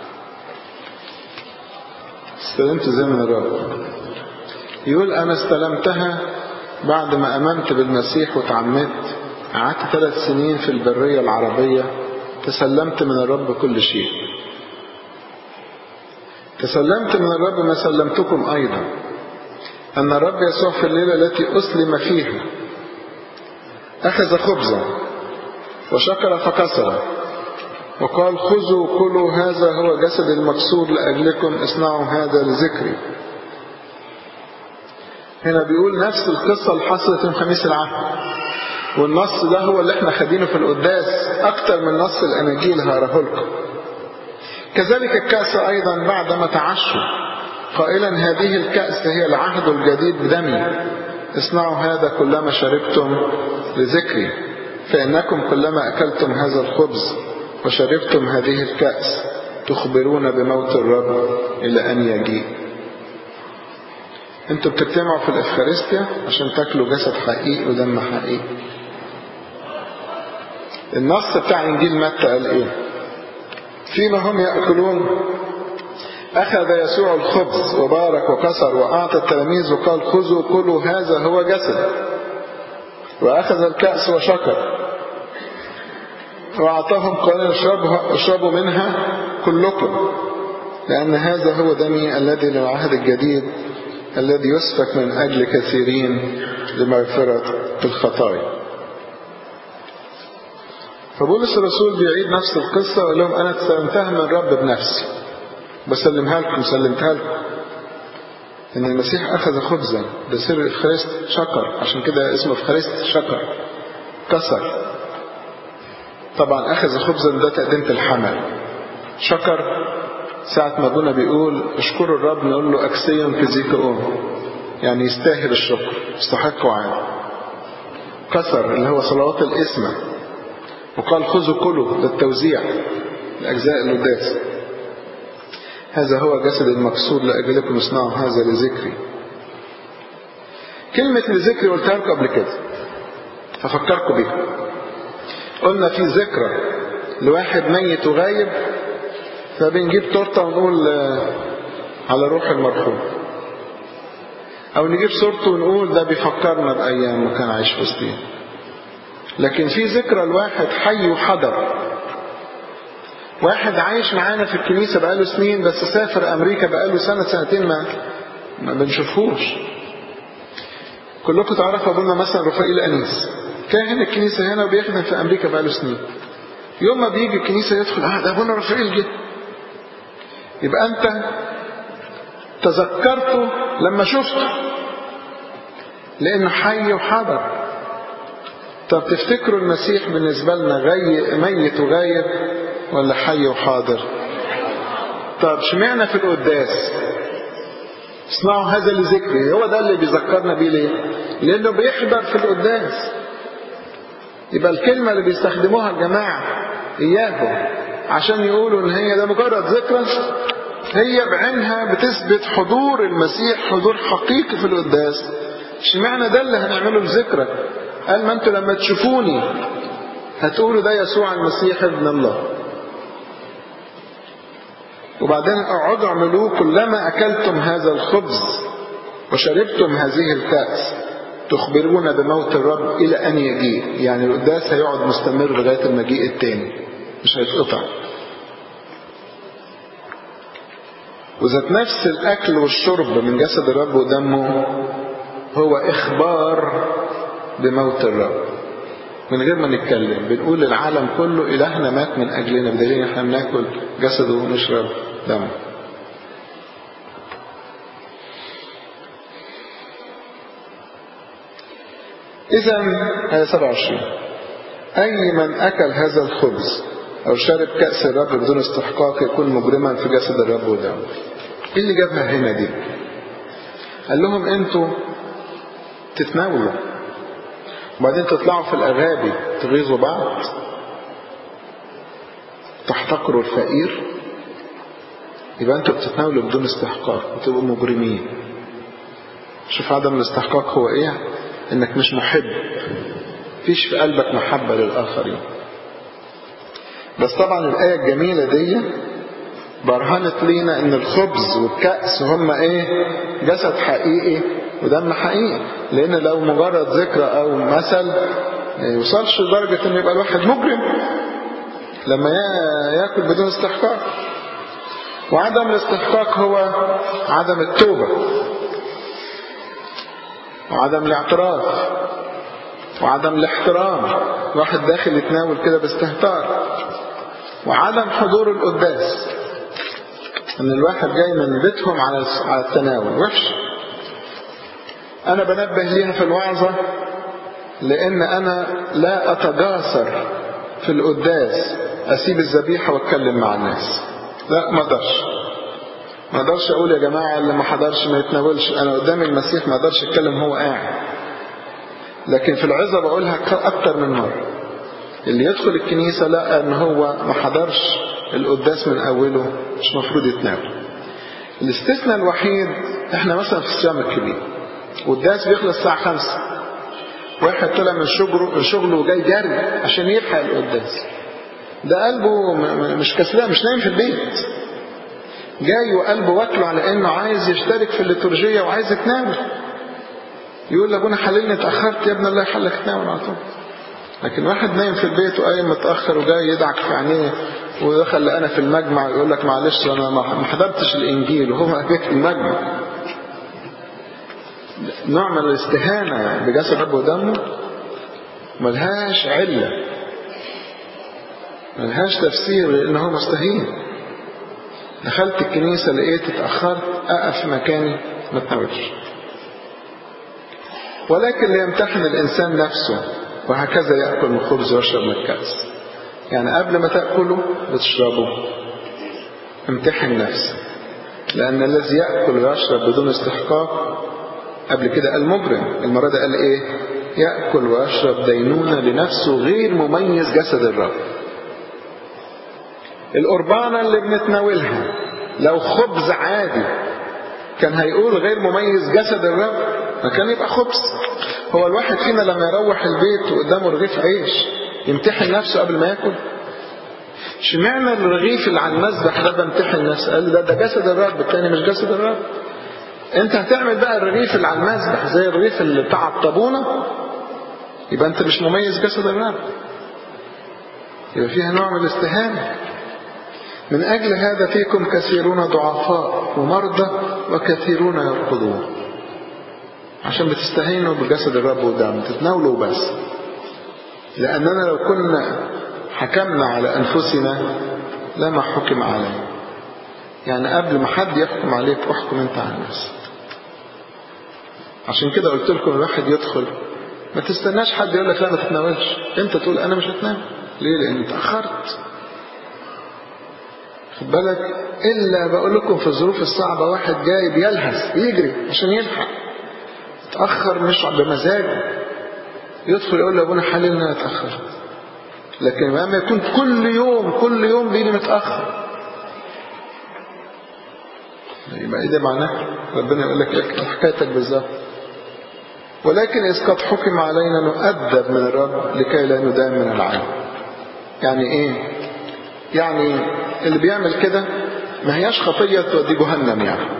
استلمت ازاي من الرب يقول انا استلمتها بعد ما امنت بالمسيح وتعمدت قعدت ثلاث سنين في البرية العربية تسلمت من الرب كل شيء تسلمت من الرب ما سلمتكم أيضا أن الرب يسوع في الليلة التي أسلم فيها أخذ خبزا وشكر فكسر وقال خذوا كلوا هذا هو جسد المكسور لأجلكم اصنعوا هذا لذكري هنا بيقول نفس القصة اللي حصلت يوم خميس العهد والنص ده هو اللي احنا خدينه في القداس أكتر من نص الأناجيل هقراه لكم كذلك الكأس أيضا بعدما تعشوا قائلا هذه الكأس هي العهد الجديد بدمي اصنعوا هذا كلما شربتم لذكري فإنكم كلما أكلتم هذا الخبز وشربتم هذه الكأس تخبرون بموت الرب إلى أن يجيء انتوا بتجتمعوا في الإفخارستيا عشان تاكلوا جسد حقيقي ودم حقيقي النص بتاع إنجيل متى قال إيه فيما هم يأكلون أخذ يسوع الخبز وبارك وكسر وأعطى التلاميذ وقال خذوا كلوا هذا هو جسد وأخذ الكأس وشكر وأعطاهم قال اشربوا منها كلكم لأن هذا هو دمي الذي للعهد الجديد الذي يسفك من أجل كثيرين لمغفرة الخطايا فبولس الرسول بيعيد نفس القصة ويقول لهم أنا تسلمتها من الرب بنفسي بسلمها لكم سلمتها لكم إن المسيح أخذ خبزا ده سر الإفخارست شكر عشان كده اسمه إفخارست شكر كسر طبعا أخذ خبزا ده تقدمة الحمل شكر ساعة ما أبونا بيقول اشكروا الرب نقول له أكسيون كزيكؤون يعني يستاهل الشكر يستحق عادي كسر اللي هو صلوات الإسمة وقال خذوا كلوا للتوزيع الأجزاء القداس هذا هو جسد المكسور لأجلكم اصنعوا هذا لذكري كلمة لذكري قلتها لكم قبل كده هفكركم بيها قلنا في ذكرى لواحد ميت وغايب فبنجيب تورته ونقول على روح المرحوم أو نجيب صورته ونقول ده بيفكرنا بأيام ما كان عايش في وسطينا لكن في ذكرى الواحد حي وحضر واحد عايش معانا في الكنيسة بقاله سنين بس سافر أمريكا بقاله سنة سنتين ما ما بنشوفهوش كلكم تعرفوا أبونا مثلا رفائيل أنيس كاهن الكنيسة هنا وبيخدم في أمريكا بقاله سنين يوم ما بيجي الكنيسة يدخل اه ده أبونا رفائيل جه يبقى أنت تذكرته لما شفته لأنه حي وحضر طب تفتكروا المسيح بالنسبة لنا غي ميت وغايب ولا حي وحاضر طب شمعنا في القداس اسمعوا هذا لذكري هو ده اللي بيذكرنا بيه ليه لانه بيحضر في القداس يبقى الكلمة اللي بيستخدموها الجماعة إياهم عشان يقولوا إن هي ده مجرد ذكرى هي بعينها بتثبت حضور المسيح حضور حقيقي في القداس اشمعنى ده اللي هنعمله الذكرى قال ما انتوا لما تشوفوني هتقولوا ده يسوع المسيح ابن الله وبعدين اقعدوا اعملوه كلما اكلتم هذا الخبز وشربتم هذه الكأس تخبرون بموت الرب الى ان يجيء يعني القداس هيقعد مستمر لغايه المجيء التاني مش هيتقطع وذات نفس الاكل والشرب من جسد الرب ودمه هو اخبار بموت الرب من غير ما نتكلم بنقول للعالم كله إلهنا مات من أجلنا بدليل احنا بناكل جسده ونشرب دمه إذا آية 27 أي من أكل هذا الخبز أو شرب كأس الرب بدون استحقاق يكون مجرما في جسد الرب ودمه إيه اللي جابها هنا دي قال لهم أنتوا تتناولوا وبعدين تطلعوا في الأغابي تغيظوا بعض تحتقروا الفقير يبقى انتوا بتتناولوا بدون استحقاق وتبقوا مجرمين شوف عدم الاستحقاق هو ايه انك مش محب فيش في قلبك محبة للآخرين بس طبعا الآية الجميلة دي برهنت لينا ان الخبز والكأس هم ايه جسد حقيقي ودم حقيقي لان لو مجرد ذكرى او مثل ما يوصلش لدرجة ان يبقى الواحد مجرم لما ياكل بدون استحقاق وعدم الاستحقاق هو عدم التوبة وعدم الاعتراف وعدم الاحترام واحد داخل يتناول كده باستهتار وعدم حضور القداس ان الواحد جاي من بيتهم على على التناول وحش انا بنبه ليها في الوعظة لان انا لا اتجاسر في القداس اسيب الذبيحة واتكلم مع الناس لا ما اقدرش ما اقدرش اقول يا جماعة اللي ما حضرش ما يتناولش انا قدام المسيح ما اقدرش اتكلم هو قاعد لكن في العظة بقولها اكتر من مرة اللي يدخل الكنيسة لقى ان هو ما حضرش القداس من اوله مش مفروض يتناول الاستثناء الوحيد احنا مثلا في الصيام الكبير والقداس بيخلص الساعة خمسة واحد طلع من شغله شغله وجاي جري عشان يلحق القداس ده قلبه مش كسلان مش نايم في البيت جاي وقلبه واكله على انه عايز يشترك في الليتورجية وعايز يتناول يقول لابونا حللني اتأخرت يا ابن الله يحلك تناول على طول لكن واحد نايم في البيت وقايم متأخر وجاي يدعك في عينيه ودخل لقانا في المجمع يقول لك معلش انا ما حضرتش الانجيل وهو جه في المجمع نوع من الاستهانة بجسد رب ودمه ملهاش علة ملهاش تفسير لان هو مستهين دخلت الكنيسة لقيت اتأخرت أقف في مكاني ما تناولش ولكن ليمتحن الإنسان نفسه وهكذا يأكل من الخبز ويشرب من الكأس يعني قبل ما تأكله بتشربه امتحن نفسك لأن الذي يأكل ويشرب بدون استحقاق قبل كده قال مجرم المرة ده قال ايه يأكل ويشرب دينونة لنفسه غير مميز جسد الرب القربانة اللي بنتناولها لو خبز عادي كان هيقول غير مميز جسد الرب ما كان يبقى خبز هو الواحد فينا لما يروح البيت وقدامه رغيف عيش يمتحن نفسه قبل ما ياكل اشمعنى الرغيف اللي على المذبح ده بمتحن نفسه قال ده ده جسد الرب التاني مش جسد الرب انت هتعمل بقى الرغيف اللي على المذبح زي الرغيف اللي بتاع الطابونة يبقى انت مش مميز جسد الرب يبقى فيها نوع من الاستهانة من أجل هذا فيكم كثيرون ضعفاء ومرضى وكثيرون يرقدون عشان بتستهينوا بجسد الرب ودم تتناولوا بس لأننا لو كنا حكمنا على أنفسنا لما حكم علينا يعني قبل ما حد يحكم عليك احكم انت على نفسك عشان كده قلت لكم الواحد يدخل ما تستناش حد يقول لك لا ما تتناولش انت تقول انا مش هتناول ليه لان اتاخرت خد بالك الا بقول لكم في الظروف الصعبه واحد جاي بيلهث بيجري عشان يلحق اتاخر مش بمزاجه يدخل يقول لابونا حلل ان انا اتاخرت لكن لما يكون كل يوم كل يوم بيجي متاخر يبقى ايه ده معناه ربنا يقول لك اكتب حكايتك بالظبط ولكن إذ قد حكم علينا نؤدب من الرب لكي لا ندان من العالم يعني ايه يعني اللي بيعمل كده ما هياش خطية تودي جهنم يعني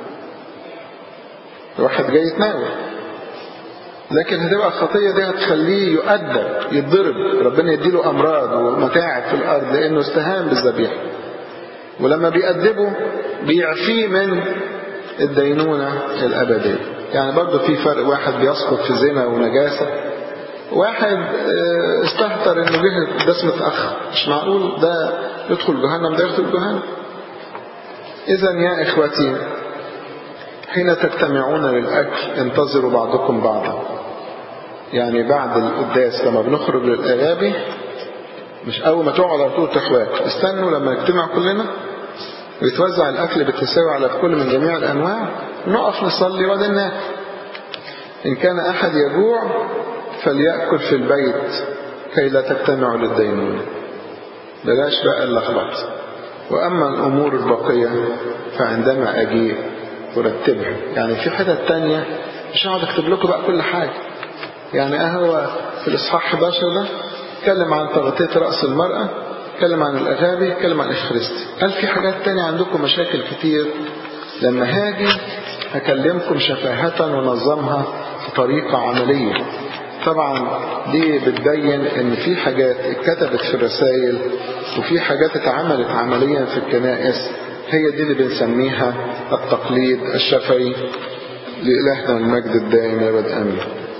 واحد جاي يتناول لكن هتبقى الخطية دي هتخليه يؤدب يتضرب ربنا يديله أمراض ومتاعب في الأرض لأنه استهان بالذبيحة ولما بيأدبه بيعفيه من الدينونة الأبدية يعني برضه في فرق واحد بيسقط في زنا ونجاسة واحد استهتر انه جه ده متأخر مش معقول ده يدخل جهنم ده يدخل جهنم إذا يا إخوتي حين تجتمعون للأكل انتظروا بعضكم بعضا يعني بعد القداس لما بنخرج للأغابي مش أول ما تقعد على طول تخواك استنوا لما نجتمع كلنا ويتوزع الأكل بالتساوي على الكل من جميع الأنواع نقف نصلي وبعدين ناكل إن كان أحد يجوع فليأكل في البيت كي لا تجتمعوا للدينونة بلاش بقى اللخبط وأما الأمور الباقية فعندما أجيء أرتبها يعني في حتت تانية مش هقعد أكتب لكم بقى كل حاجة يعني أهو في الإصحاح 11 ده اتكلم عن تغطية رأس المرأة اتكلم عن الأغابي اتكلم عن الإفخارستي قال في حاجات تانية عندكم مشاكل كتير لما هاجي هكلمكم شفاهة ونظمها بطريقة عملية طبعا دي بتبين ان في حاجات اتكتبت في الرسائل وفي حاجات اتعملت عمليا في الكنائس هي دي اللي بنسميها التقليد الشفهي لإلهنا المجد الدائم يا بد امين